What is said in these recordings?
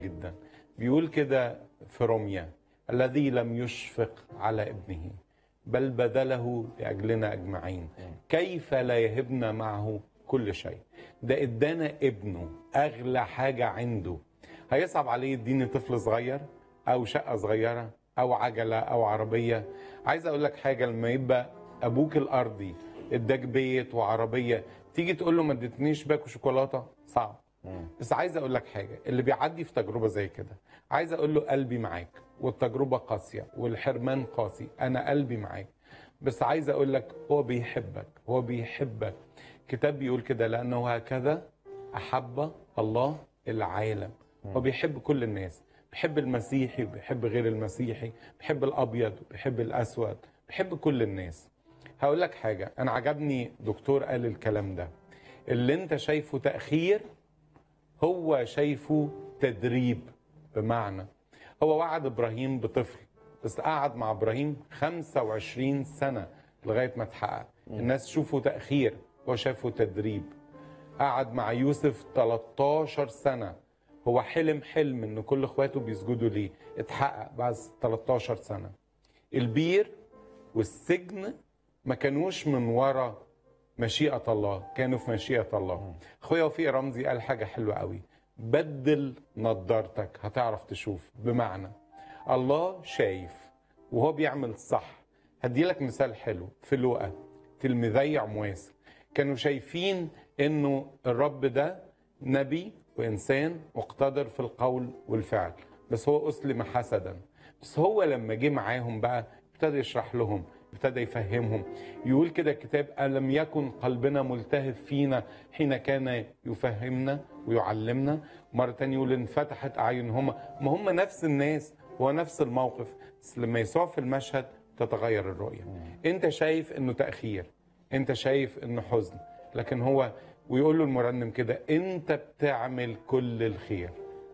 جدا بيقول كده في روميا الذي لم يشفق على ابنه بل بذله لاجلنا اجمعين كيف لا يهبنا معه كل شيء ده ادانا ابنه اغلى حاجه عنده هيصعب عليه يديني طفل صغير او شقه صغيره او عجله او عربيه عايز اقول لك حاجه لما يبقى ابوك الارضي اداك بيت وعربيه تيجي تقول له ما اديتنيش باكو شوكولاته صعب بس عايز اقول لك حاجه اللي بيعدي في تجربه زي كده عايز اقول له قلبي معاك والتجربه قاسيه والحرمان قاسي انا قلبي معاك بس عايز اقول لك هو بيحبك هو بيحبك كتاب بيقول كده لانه هكذا احب الله العالم هو بيحب كل الناس بيحب المسيحي وبيحب غير المسيحي بيحب الابيض وبيحب الاسود بيحب كل الناس هقول لك حاجه انا عجبني دكتور قال الكلام ده اللي انت شايفه تاخير هو شايفه تدريب بمعنى هو وعد ابراهيم بطفل بس قعد مع ابراهيم 25 سنه لغايه ما اتحقق الناس تشوفه تاخير هو شافه تدريب قعد مع يوسف 13 سنه هو حلم حلم ان كل اخواته بيسجدوا ليه اتحقق بعد 13 سنه البير والسجن ما كانوش من ورا مشيئة الله كانوا في مشيئة الله اخويا وفيق رمزي قال حاجة حلوة قوي بدل نظارتك هتعرف تشوف بمعنى الله شايف وهو بيعمل صح هدي لك مثال حلو في لوقا تلميذي عمواس كانوا شايفين انه الرب ده نبي وانسان مقتدر في القول والفعل بس هو اسلم حسدا بس هو لما جه معاهم بقى ابتدى يشرح لهم ابتدى يفهمهم يقول كده الكتاب ألم يكن قلبنا ملتهب فينا حين كان يفهمنا ويعلمنا مرة تانية يقول انفتحت أعينهما ما هم نفس الناس هو نفس الموقف بس لما يسوع في المشهد تتغير الرؤية انت شايف انه تأخير انت شايف انه حزن لكن هو ويقول له المرنم كده انت بتعمل كل الخير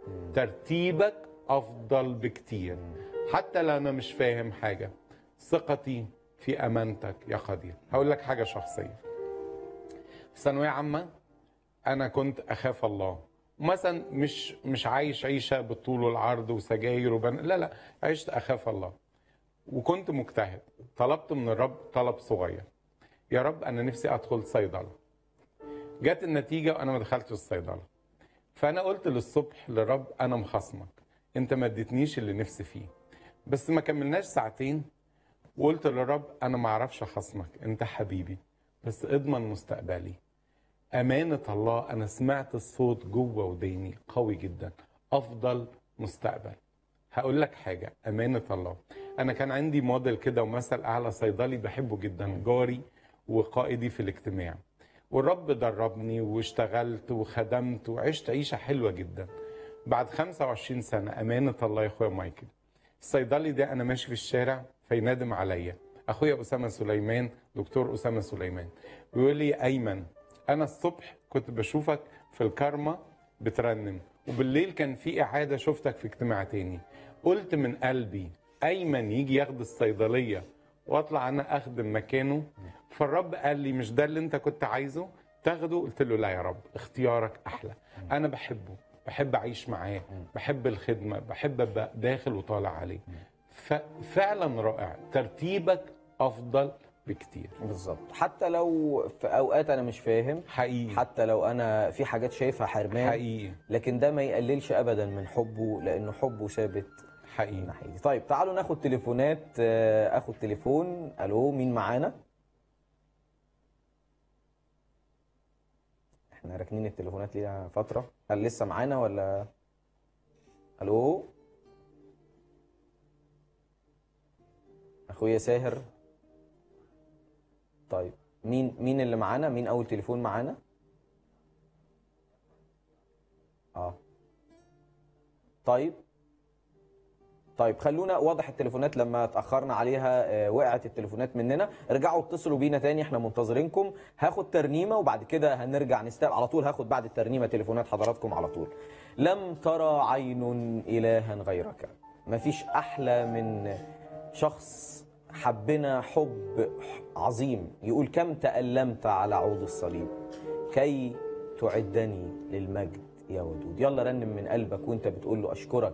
ترتيبك افضل بكتير حتى لو انا مش فاهم حاجه ثقتي في امانتك يا قدير هقول لك حاجه شخصيه في ثانويه عامه انا كنت اخاف الله مثلا مش مش عايش عيشه بالطول والعرض وسجاير وبن... لا لا عشت اخاف الله وكنت مجتهد طلبت من الرب طلب صغير يا رب انا نفسي ادخل صيدله جت النتيجه وانا ما دخلتش الصيدله فانا قلت للصبح للرب انا مخصمك انت ما اديتنيش اللي نفسي فيه بس ما كملناش ساعتين وقلت للرب انا ما اعرفش اخصمك انت حبيبي بس اضمن مستقبلي امانه الله انا سمعت الصوت جوه وديني قوي جدا افضل مستقبل هقول لك حاجه امانه الله انا كان عندي موديل كده ومثل اعلى صيدلي بحبه جدا جاري وقائدي في الاجتماع والرب دربني واشتغلت وخدمت وعشت عيشه حلوه جدا بعد 25 سنه امانه الله يا اخويا مايكل الصيدلي ده انا ماشي في الشارع فينادم عليا اخويا اسامه سليمان دكتور اسامه سليمان بيقول لي ايمن انا الصبح كنت بشوفك في الكارما بترنم وبالليل كان في اعاده شفتك في اجتماع تاني قلت من قلبي ايمن يجي ياخد الصيدليه واطلع انا اخدم مكانه فالرب قال لي مش ده اللي انت كنت عايزه تاخده قلت له لا يا رب اختيارك احلى انا بحبه بحب اعيش معاه بحب الخدمه بحب ابقى داخل وطالع عليه ففعلا رائع ترتيبك افضل بكتير بالظبط حتى لو في اوقات انا مش فاهم حقيقي حتى لو انا في حاجات شايفها حرمان حقيقي لكن ده ما يقللش ابدا من حبه لانه حبه ثابت حقيقي ناحيتي طيب تعالوا ناخد تليفونات آه، اخد تليفون الو مين معانا احنا راكنين التليفونات لينا فتره هل لسه معانا ولا الو اخويا ساهر طيب مين مين اللي معانا مين اول تليفون معانا اه طيب طيب خلونا واضح التليفونات لما اتاخرنا عليها آه، وقعت التليفونات مننا ارجعوا اتصلوا بينا تاني احنا منتظرينكم هاخد ترنيمه وبعد كده هنرجع نستقبل على طول هاخد بعد الترنيمه تليفونات حضراتكم على طول لم ترى عين الها غيرك مفيش احلى من شخص حبنا حب عظيم يقول كم تألمت على عود الصليب كي تعدني للمجد يا ودود يلا رنم من قلبك وانت بتقول له اشكرك